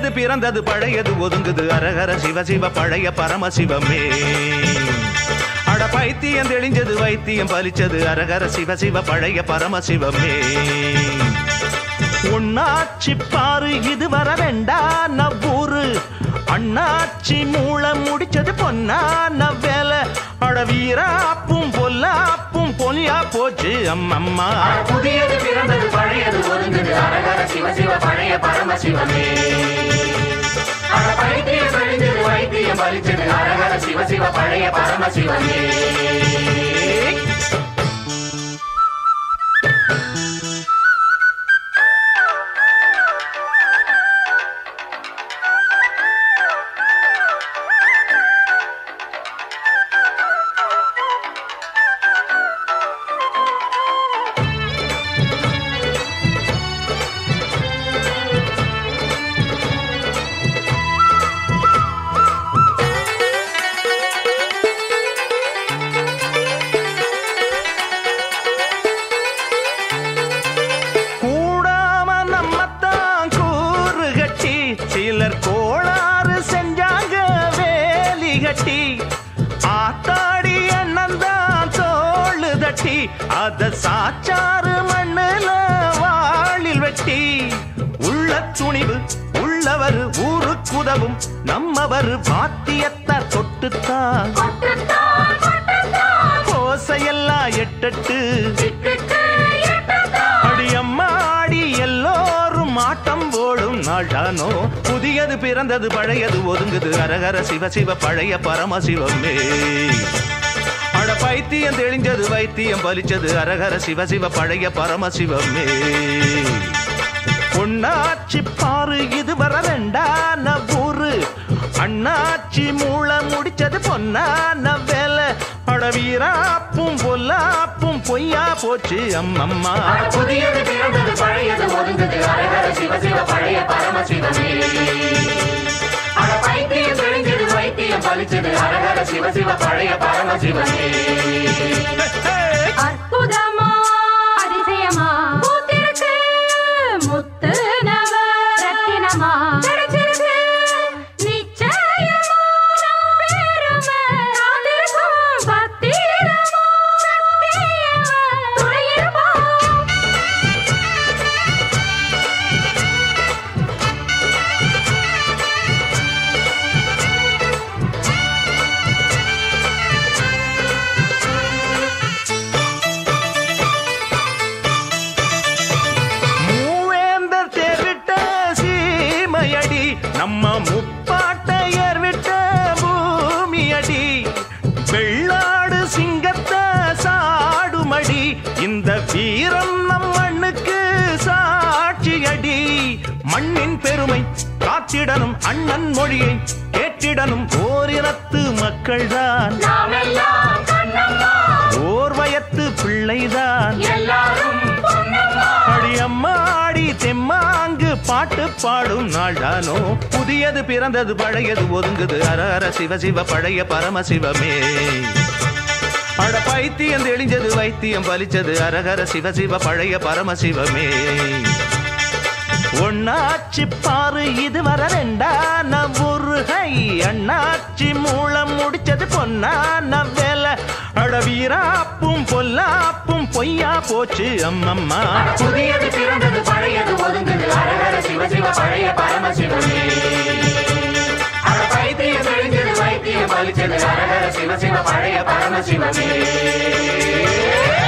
புதியது பிறந்தது பழையது ஒதுங்குது அரகர சிவ சிவ பழைய பரமசிவமே அட பைத்தியம் தெளிஞ்சது வைத்தியம் பலிச்சது அரகர சிவ சிவ பழைய பரமசிவமே உன்னாச்சி பாரு இது வர வேண்டாம் நவ்வூரு அண்ணாச்சி மூளை முடிச்சது பொன்னான வேலை அட வீராப்பும் பொல்லாப்பும் பொலியா போச்சு அம்மம்மா புதியது பிறந்தது பழையது ஒதுங்குது அரகர சிவ சிவ பழைய பரமசிவமே அட பைத்தியம் தெளிஞ்சது வைத்தியம் பலிச்சது அரகர சிவ சிவ பழைய பரமசிவமே கூடாம நம்மத்தான் கூறு கட்டி சிலர் கோளாறு செஞ்சாங்க வேலி கட்டி ஆத்தாடி அண்ணன் தான் தோளு தட்டி அத சாச்சாறு மண்ணுல வாளில் வெட்டி உள்ள துணிவு உள்ளவர் ஊருக்குதவும் நம்மவர் பாத்தியத்தை தொட்டுத்தான் கோசையெல்லாம் எட்டட்டு அடியம்மாடி எல்லோரும் ஆட்டம் போடும் நாளானோ புதியது பிறந்தது பழையது ஒதுங்குது அரகர சிவ சிவ பழைய பரமசிவமே அட பைத்தியம் தெளிஞ்சது வைத்தியம் பலிச்சது அரகர சிவ சிவ பழைய பரமசிவமே பொன்னாச்சி பாரு இது வர வேண்டான ஊரு அண்ணாச்சி மூளை முடிச்சது பொன்னான வேலை அட வீராப்பும் பொல்லாப்பும் பொய்யா போச்சு அம்மம்மா புதியது பிறந்தது பழையது ஒதுங்குது அரகர சிவ சிவ பழைய பரமசிவமே அட பைத்தியம் தெளிஞ்சது வைத்தியம் பலிச்சது அரகர சிவ சிவ பழைய பரமசிவமே அற்புதமா அதிசயமா பூத்திருக்கு முத்து நவ ரத்தினமா கிடைச்சிருக்கு நிச்சயமா நம் பெருமை காத்திருக்கும் பத்திரமா சத்தியமா துணையிருப்போம் மூவேந்தர் தேர்விட்ட சீமையடி நம்ம முப்பாட்டையர் விட்ட பூமியடி வெள்ளாடு சிங்கத்தை சாடுமடி இந்த வீரம் நம் மண்ணுக்கு சாட்சியடி மண்ணின் பெருமை காத்திடனும் அண்ணன் மொழியை கேட்டிடனும் ஓரினத்து மக்கள்தான் நாமெல்லாம் கண்ணம்மா ஓர் வயத்து பிள்ளைதான் எல்லாரும் பொன்னம்மா அடியம்மாடி தெம்மாங்கு பாட்டு பாடும் நாள்தானோ புதியது பிறந்தது பழையது ஒதுங்குது அர அர சிவ சிவ பழைய பரமசிவமே அட பைத்தியம் தெளிஞ்சது வைத்தியம் பலிச்சது அரகர சிவ சிவ பழைய பரமசிவமே ஒன்னாச்சி பாரு இது வர ரெண்டான ஒரு ஹை அண்ணாச்சி மூலம் முடிச்சது பொன்னான வேலை அட வீராப்பும் பொல்லாப்பும் பொய்யா போச்சு அம்மம்மா புதியது பிறந்தது பழையது ஒதுங்குது அரகர சிவ சிவ பழைய பரமசிவமே அட பைத்தியம் தெளிஞ்சது வைத்தியம் பலிச்சது அரகர சிவ சிவ பழைய பரமசிவமே